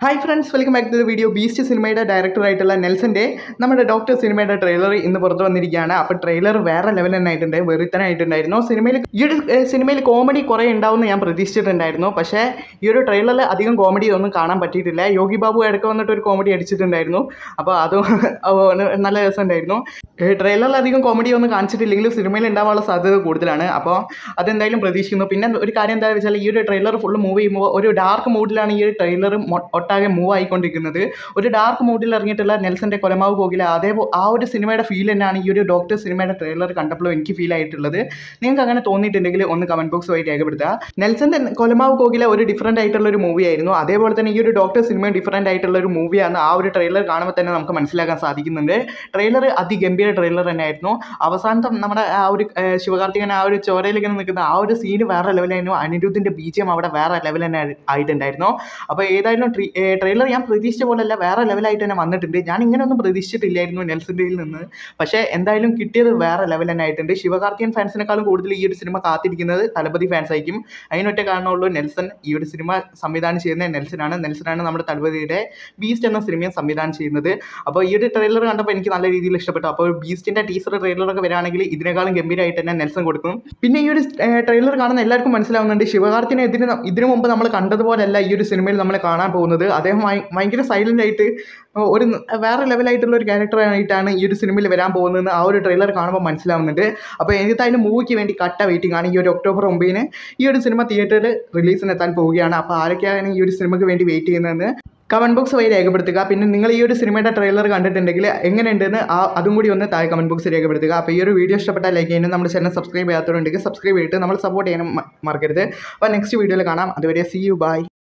hi friends welcome back to the video beast സിനിമയുടെ ഡയറക്ടറായിട്ടുള്ള നെൽസൻ്റെ നമ്മുടെ ഡോക്ടർ സിനിമയുടെ ട്രെയിലർ ഇന്ന് പുറത്ത് വന്നിരിക്കുകയാണ് അപ്പോൾ ട്രെയിലർ വേറെ ലെവൽ തന്നെ ആയിട്ടുണ്ട് വെറുത്തനായിട്ടുണ്ടായിരുന്നു സിനിമയിൽ ഈ ഒരു ഏഹ്, സിനിമയിൽ കോമഡി കുറേ ഉണ്ടാവുമെന്ന് ഞാൻ പ്രതീക്ഷിച്ചിട്ടുണ്ടായിരുന്നു പക്ഷേ ഈ ഒരു ട്രെയിലറിൽ അധികം കോമഡി ഒന്നും കാണാൻ പറ്റിയിട്ടില്ല യോഗി ബാബു ഇടയ്ക്ക് വന്നിട്ട് ഒരു കോമഡി അടിച്ചിട്ടുണ്ടായിരുന്നു അപ്പോൾ അതും അത് നല്ല രസമുണ്ടായിരുന്നു ട്രെയിലറിൽ അധികം കോമഡി ഒന്നും കാണിച്ചിട്ടില്ലെങ്കിലും സിനിമയിൽ ഉണ്ടാവാനുള്ള സാധ്യത കൂടുതലാണ് അപ്പോൾ അതെന്തായാലും പ്രതീക്ഷിക്കുന്നു പിന്നെ ഒരു കാര്യം എന്താ വെച്ചാൽ ഈ ഒരു ട്രെയിലർ ഫുള്ള് മൂവ് ചെയ്യുമ്പോൾ ഒരു ഡാർക്ക് മൂഡിലാണ് ഈ ഒരു ട്രെയിലർ ഒട്ടാകെ മൂവ് ആയിക്കൊണ്ടിരിക്കുന്നത് ഒരു ഡാർക്ക് മൂഡിൽ ഇറങ്ങിയിട്ടുള്ള നെൽസന്റെ കൊലമാവ് പോകില്ല അതേ ആ ഒരു സിനിമയുടെ ഫീൽ തന്നെയാണ് ഈ ഒരു ഡോക്ടർ സിനിമയുടെ ട്രെയിലർ കണ്ടപ്പോൾ എനിക്ക് ഫീൽ ആയിട്ടുള്ളത് നിങ്ങൾക്ക് അങ്ങനെ തോന്നിയിട്ടുണ്ടെങ്കിൽ ഒന്ന് കമന്റ് ബോക്സ് വഴി രേഖപ്പെടുത്തുക നെൽസന്റെ കൊലമാവ് പോകില്ല ഒരു ഡിഫറെൻ്റ് ആയിട്ടുള്ള ഒരു മൂവി ആയിരുന്നു അതേപോലെ തന്നെ ഈ ഒരു ഡോക്ടർ സിനിമ ഡിഫറെൻ്റ് ആയിട്ടുള്ള ഒരു മൂവിയാണ് ആ ഒരു ട്രെയിലർ കാണുമ്പോൾ തന്നെ നമുക്ക് മനസ്സിലാക്കാൻ സാധിക്കുന്നുണ്ട് ട്രെയിലർ അതിഗംഭീര ട്രെയിലർ തന്നെയായിരുന്നു അവസാനത്തെ നമ്മുടെ ആ ഒരു ഏഹ്, ശിവകാർത്തികൻ ആ ഒരു ചോരയിൽ ഇങ്ങനെ നിൽക്കുന്ന ആ ഒരു സീന് വേറെ ലെവലായിരുന്നു അനിരുദ്ധിൻ്റെ ബീജിയം അവിടെ വേറെ ലെവൽ തന്നെ ആയി- ആയിട്ടുണ്ടായിരുന്നു അപ്പോൾ ഏതായാലും ട്രെയിലർ ഞാൻ പ്രതീക്ഷിച്ച പോലെയല്ല വേറെ ലെവലായിട്ട് തന്നെ വന്നിട്ടുണ്ട് ഞാൻ ഇങ്ങനെയൊന്നും പ്രതീക്ഷിച്ചിട്ടില്ലായിരുന്നു നെൽസൻ്റെയിൽ നിന്ന് പക്ഷേ എന്തായാലും കിട്ടിയത് വേറെ ലെവൽ തന്നെ ആയിട്ടുണ്ട് ശിവകാർത്തികൻ ഫാൻസിനേക്കാളും കൂടുതൽ ഈ ഒരു സിനിമ കാത്തിരിക്കുന്നത് തലപതി ഫാൻസ് ആയിരിക്കും അതിനൊറ്റ കാരണമുള്ളൂ നെൽസൺ ഈ ഒരു സിനിമ സംവിധാനം ചെയ്യുന്ന നെൽസനാണ് നെൽസനാണ് നമ്മുടെ തലപതിയുടെ ബീസ്റ്റ് എന്ന സിനിമയും സംവിധാനം ചെയ്യുന്നത് അപ്പോൾ ഈ ഒരു ട്രെയിലർ കണ്ടപ്പോൾ എനിക്ക് നല്ല രീതിയിൽ ഇഷ്ടപ്പെട്ടു അപ്പോൾ ബീസ്റ്റിൻ്റെ ടീസർ ട്രെയിലറൊക്കെ വരികയാണെങ്കിൽ ഇതിനേക്കാളും ഗംഭീരമായിട്ട് തന്നെ നെൽസൺ കൊടുക്കും പിന്നെ ഈ ഒരു ട്രെയിലർ കാണുന്ന എല്ലാവർക്കും മനസ്സിലാവുന്നുണ്ട് ശിവകാർത്തിനെ ഇതിന് ന- ഇതിനു മുമ്പ് നമ്മൾ കണ്ടതുപോലെയല്ല ഈ ഒരു സിനിമയിൽ നമ്മൾ കാണാൻ പോകുന്നത് അദ്ദേഹം ഭയ- ഭയങ്കര സൈലൻ്റ് ആയിട്ട് ഒരു ന- വേറെ ലെവലായിട്ടുള്ള ഒരു ക്യാരക്ടറായിട്ടാണ് ഈ ഒരു സിനിമയിൽ വരാൻ പോകുന്നതെന്ന് ആ ഒരു ട്രെയിലർ കാണുമ്പോൾ മനസ്സിലാവുന്നുണ്ട് അപ്പോൾ എന്തായാലും മൂവിക്ക് വേണ്ടി കട്ട വെയിറ്റിംഗ് ആണ് ഈ ഒരു ഒക്ടോബർ ഒമ്പതിന് ഈ ഒരു സിനിമ തിയേറ്ററിൽ റിലീസിന് എത്താൻ പോവുകയാണ് അപ്പോൾ ആരൊക്കെയാണ് ഈ ഒരു സിനിമയ്ക്ക് വേണ്ടി വെയിറ്റ് ചെയ്യുന്നതെന്ന് കമൻറ്റ് ബോക്സ് വഴി രേഖപ്പെടുത്തുക പിന്നെ നിങ്ങൾ ഈ ഒരു സിനിമയുടെ ട്രെയിലർ കണ്ടിട്ടുണ്ടെങ്കിൽ എങ്ങനെയുണ്ടെന്ന് ആ അതും കൂടി ഒന്ന് താഴെ കമൻറ്റ് ബോക്സിൽ രേഖപ്പെടുത്തുക അപ്പോൾ ഈ ഒരു വീഡിയോ ഇഷ്ടപ്പെട്ടാൽ ലൈക്ക് ചെയ്യാനും നമ്മുടെ ചാനൽ സബ്സ്ക്രൈബ് ചെയ്യാത്തവരുണ്ടെങ്കിൽ സബ്സ്ക്രൈബ് ചെയ്തിട്ട് നമ്മൾ സപ്പോർട്ട് ചെയ്യാനും മ- മറക്കരുത് അപ്പോൾ നെക്സ്റ്റ് വീഡിയോയിൽ കാണാം അതുവരെ സി യു ബൈ